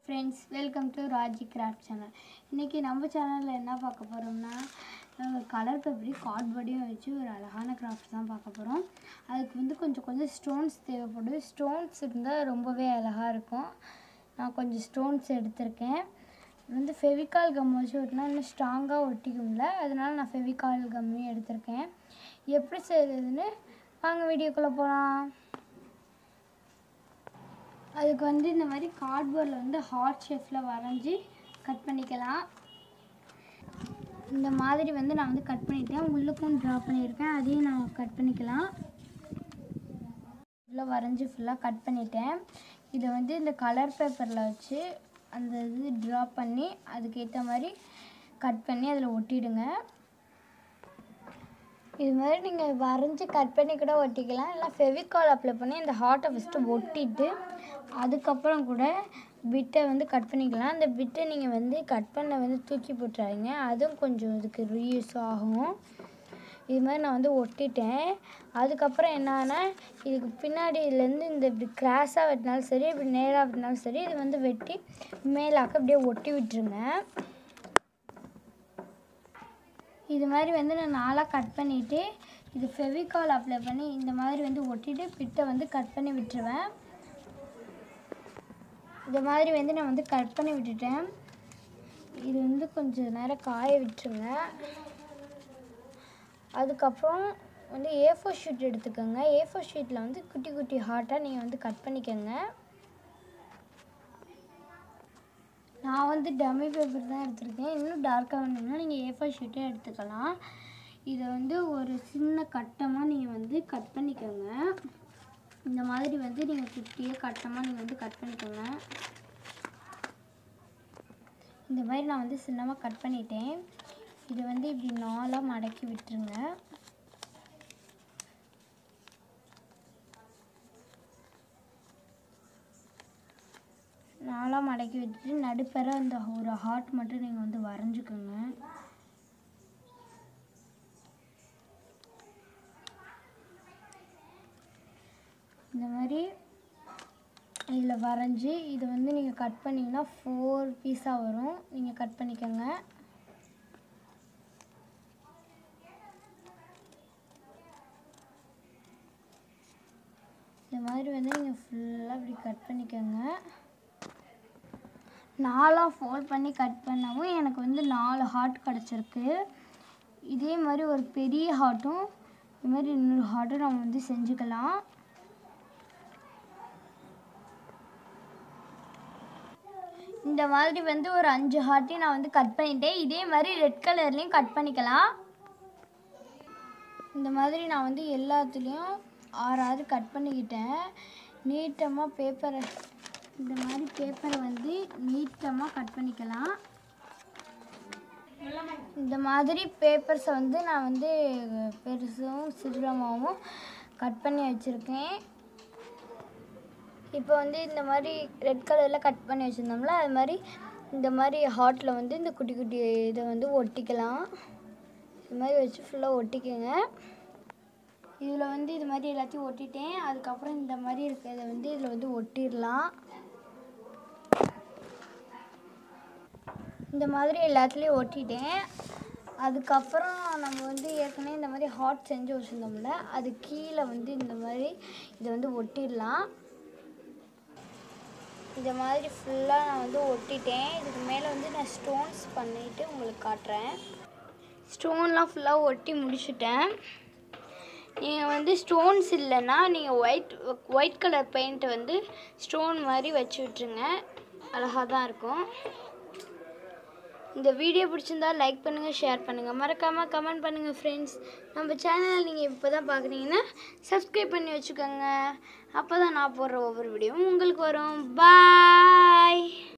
friends welcome to Raji craft channel இன்றைக்கி நம்ம சேனலில் என்ன பார்க்க போகிறோம்னா கலர் பேப்பரி கார்ட்போர்டையும் வச்சு ஒரு அழகான கிராஃப்ட் தான் பார்க்க போகிறோம் அதுக்கு வந்து கொஞ்சம் கொஞ்சம் ஸ்டோன்ஸ் தேவைப்படுது ஸ்டோன்ஸ் இருந்தால் ரொம்பவே அழகாக இருக்கும் நான் கொஞ்சம் ஸ்டோன்ஸ் எடுத்திருக்கேன் இது வந்து ஃபெவிகால் கம் வச்சு ஒட்டினா இன்னும் ஸ்ட்ராங்காக ஒட்டிக்கும்ல அதனால நான் ஃபெவிகால் கம்மையும் எடுத்திருக்கேன் எப்படி செய்கிறதுன்னு வாங்க வீடியோக்குள்ளே போகலாம் அதுக்கு வந்து இந்த மாதிரி கார்ட்போர்டில் வந்து ஹார்ட் ஷேப்பில் வரைஞ்சி கட் பண்ணிக்கலாம் இந்த மாதிரி வந்து நான் வந்து கட் பண்ணிட்டேன் உள்ளுக்கும் ட்ரா பண்ணியிருக்கேன் அதையும் நான் கட் பண்ணிக்கலாம் ஃபுல்லாக வரைஞ்சி ஃபுல்லாக கட் பண்ணிட்டேன் இதை வந்து இந்த கலர் பேப்பரில் வச்சு அந்த இது ட்ரா பண்ணி அதுக்கேற்ற மாதிரி கட் பண்ணி அதில் ஒட்டிடுங்க இது மாதிரி நீங்கள் வரைஞ்சி கட் பண்ணி கூட ஒட்டிக்கலாம் இல்லை ஃபெவிகால் அப்ளை பண்ணி இந்த ஹார்ட்டை ஃபஸ்ட்டு ஒட்டிட்டு அதுக்கப்புறம் கூட பிட்டை வந்து கட் பண்ணிக்கலாம் அந்த பிட்டை நீங்கள் வந்து கட் பண்ண வந்து தூக்கி போட்டுறாதீங்க அதுவும் கொஞ்சம் இதுக்கு ரீயூஸ் ஆகும் இது மாதிரி நான் வந்து ஒட்டிட்டேன் அதுக்கப்புறம் என்னன்னா இதுக்கு பின்னாடியிலேருந்து இந்த இப்படி கிராஸாக வெட்டினாலும் சரி இப்படி நேராக வெட்டினாலும் சரி இது வந்து வெட்டி மேலாக்க அப்படியே ஒட்டி விட்டுருங்க இது மாதிரி வந்து நான் நாளாக கட் பண்ணிவிட்டு இது ஃபெவிகால் அப்ளை பண்ணி இந்த மாதிரி வந்து ஒட்டிட்டு பிட்டை வந்து கட் பண்ணி விட்டுருவேன் இந்த மாதிரி வந்து நான் வந்து கட் பண்ணி விட்டுட்டேன் இது வந்து கொஞ்சம் நேரம் காய விட்டுருங்க அதுக்கப்புறம் வந்து ஏ ஃபோர் ஷீட் எடுத்துக்கோங்க ஏ ஃபோர் ஷீட்டில் வந்து குட்டி குட்டி ஹார்ட்டாக நீங்கள் வந்து கட் பண்ணிக்கோங்க நான் வந்து டம்மி பேப்பர் தான் எடுத்திருக்கேன் இன்னும் டார்க்காக வேணும்னா நீங்கள் ஏ ஃபோர் ஷீட்டே எடுத்துக்கலாம் இதை வந்து ஒரு சின்ன கட்டமாக நீங்கள் வந்து கட் பண்ணிக்கோங்க இந்த மாதிரி வந்து நீங்கள் குட்டியாக கட்டமாக நீங்கள் வந்து கட் பண்ணிக்கோங்க இந்த மாதிரி நான் வந்து சின்னமாக கட் பண்ணிட்டேன் இதை வந்து இப்படி நாலாக மடக்கி விட்டுருங்க நாலாக மடக்கி விட்டுட்டு நடுப்பெற அந்த ஒரு ஹார்ட் மட்டும் நீங்கள் வந்து வரைஞ்சிக்கோங்க இந்த மாதிரி இதில் வரைஞ்சி இது வந்து நீங்கள் கட் பண்ணிங்கன்னா ஃபோர் பீஸாக வரும் நீங்கள் கட் பண்ணிக்கோங்க இந்த மாதிரி வந்து நீங்கள் ஃபுல்லாக இப்படி கட் பண்ணிக்கோங்க நாலாக ஃபோல்ட் பண்ணி கட் பண்ணவும் எனக்கு வந்து நாலு ஹார்ட் கிடச்சிருக்கு இதே மாதிரி ஒரு பெரிய ஹார்ட்டும் இது மாதிரி இன்னொரு ஹார்ட்டும் நம்ம வந்து செஞ்சுக்கலாம் இந்த மாதிரி வந்து ஒரு அஞ்சு ஹார்ட்டையும் நான் வந்து கட் பண்ணிட்டேன் இதே மாதிரி ரெட் கலர்லேயும் கட் பண்ணிக்கலாம் இந்த மாதிரி நான் வந்து எல்லாத்துலேயும் ஆறாவது கட் பண்ணிக்கிட்டேன் நீட்டமாக பேப்பரை இந்த மாதிரி பேப்பரை வந்து நீட்டமாக கட் பண்ணிக்கலாம் இந்த மாதிரி பேப்பர்ஸை வந்து நான் வந்து பெருசும் சிறுமாவும் கட் பண்ணி வச்சுருக்கேன் இப்போ வந்து இந்த மாதிரி ரெட் கலரில் கட் பண்ணி வச்சுருந்தோம்ல அது மாதிரி இந்த மாதிரி ஹாட்டில் வந்து இந்த குட்டி குட்டி இதை வந்து ஒட்டிக்கலாம் இது மாதிரி வச்சு ஃபுல்லாக ஒட்டிக்கோங்க இதில் வந்து இது மாதிரி எல்லாத்தையும் ஒட்டிட்டேன் அதுக்கப்புறம் இந்த மாதிரி இருக்கிறத வந்து இதில் வந்து ஒட்டிடலாம் இந்த மாதிரி எல்லாத்துலேயும் ஒட்டிட்டேன் அதுக்கப்புறம் நம்ம வந்து ஏற்கனவே இந்த மாதிரி ஹாட் செஞ்சு வச்சுருந்தோம்ல அது கீழே வந்து இந்த மாதிரி இதை வந்து ஒட்டிடலாம் இந்த மாதிரி ஃபுல்லாக நான் வந்து ஒட்டிட்டேன் இதுக்கு மேலே வந்து நான் ஸ்டோன்ஸ் பண்ணிவிட்டு உங்களுக்கு காட்டுறேன் ஸ்டோன்லாம் ஃபுல்லாக ஒட்டி முடிச்சுட்டேன் நீங்கள் வந்து ஸ்டோன்ஸ் இல்லைன்னா நீங்கள் ஒயிட் ஒயிட் கலர் பெயிண்ட்டை வந்து ஸ்டோன் மாதிரி வச்சு விட்ருங்க அழகாக தான் இருக்கும் இந்த வீடியோ பிடிச்சிருந்தா லைக் பண்ணுங்கள் ஷேர் பண்ணுங்கள் மறக்காமல் கமெண்ட் பண்ணுங்கள் ஃப்ரெண்ட்ஸ் நம்ம சேனல் நீங்கள் இப்போ தான் பார்க்குறீங்கன்னா சப்ஸ்கிரைப் பண்ணி வச்சுக்கோங்க அப்போ தான் நான் போடுற ஒவ்வொரு வீடியோவும் உங்களுக்கு வரும் பாய்